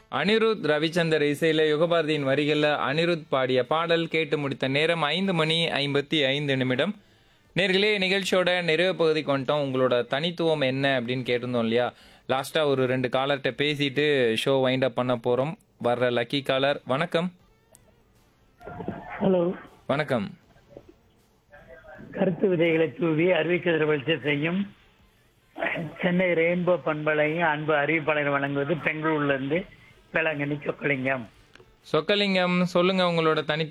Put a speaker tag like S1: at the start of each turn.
S1: அனிருத் ரவிச்சந்தர் இசையில யுகபாரதியின் வரிகள்ல அனிருத் பாடிய பாடல் கேட்டு முடித்த நேரம் ஐந்து மணி ஐம்பத்தி ஐந்து நிமிடம் நேர்களே நிகழ்ச்சியோட நிறைவு பகுதிக்கு வந்துட்டோம் உங்களோட தனித்துவம் என்ன அப்படின்னு கேட்டிருந்தோம் இல்லையா லாஸ்டா ஒரு ரெண்டு காலர்கிட்ட பேசிட்டு ஷோ வைண்ட் அப் பண்ண போறோம் வர்ற லக்கி காலர் வணக்கம்
S2: ஹலோ
S1: வணக்கம்
S2: கருத்து விதைகளை தூவி அறிவிக்கதிர வளர்ச்சி செய்யும் சென்னை ரெயின்போ பண்பலையும் அன்பு அறிவிப்பாளர் வழங்குவது பெங்களூர்ல இருந்து வேளாங்கண்ணி சொக்கலிங்கம்
S1: சொக்கலிங்கம் சொல்லுங்க உங்களோட தனி